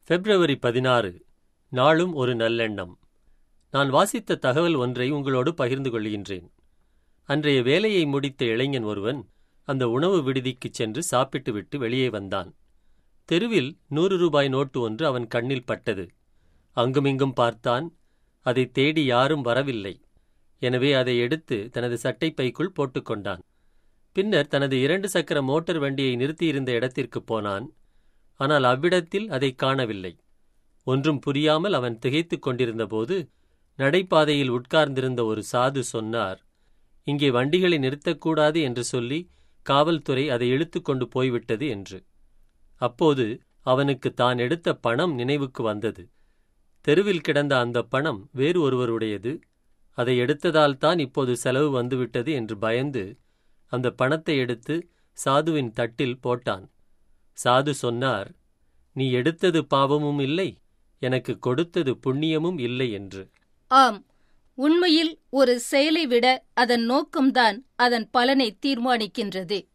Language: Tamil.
பிப்ரவரி பதினாறு நாளும் ஒரு நல்லெண்ணம் நான் வாசித்த தகவல் ஒன்றை உங்களோடு பகிர்ந்து கொள்கின்றேன் அன்றைய வேலையை முடித்த இளைஞன் ஒருவன் அந்த உணவு விடுதிக்குச் சென்று சாப்பிட்டுவிட்டு வெளியே வந்தான் தெருவில் நூறு ரூபாய் நோட்டு ஒன்று அவன் கண்ணில் பட்டது அங்குமிங்கும் பார்த்தான் அதை தேடி யாரும் வரவில்லை எனவே அதை எடுத்து தனது சட்டைப் பைக்குள் போட்டுக்கொண்டான் பின்னர் தனது இரண்டு சக்கர மோட்டார் வண்டியை நிறுத்தியிருந்த இடத்திற்குப் போனான் ஆனால் அவ்விடத்தில் அதை காணவில்லை ஒன்றும் புரியாமல் அவன் திகைத்துக் கொண்டிருந்தபோது நடைபாதையில் உட்கார்ந்திருந்த ஒரு சாது சொன்னார் இங்கே வண்டிகளை நிறுத்தக்கூடாது என்று சொல்லி காவல்துறை அதை இழுத்துக்கொண்டு போய்விட்டது என்று அப்போது அவனுக்கு தான் எடுத்த பணம் நினைவுக்கு வந்தது தெருவில் கிடந்த அந்த பணம் வேறு ஒருவருடையது அதை எடுத்ததால் தான் இப்போது செலவு வந்துவிட்டது என்று பயந்து அந்த பணத்தை எடுத்து சாதுவின் தட்டில் போட்டான் சாது சொன்னார் நீ எடுத்தது பாவமும் இல்லை எனக்கு கொடுத்தது புண்ணியமும் இல்லை என்று ஆம் உண்மையில் ஒரு செயலை விட அதன் நோக்கம்தான் அதன் பலனை தீர்மானிக்கின்றது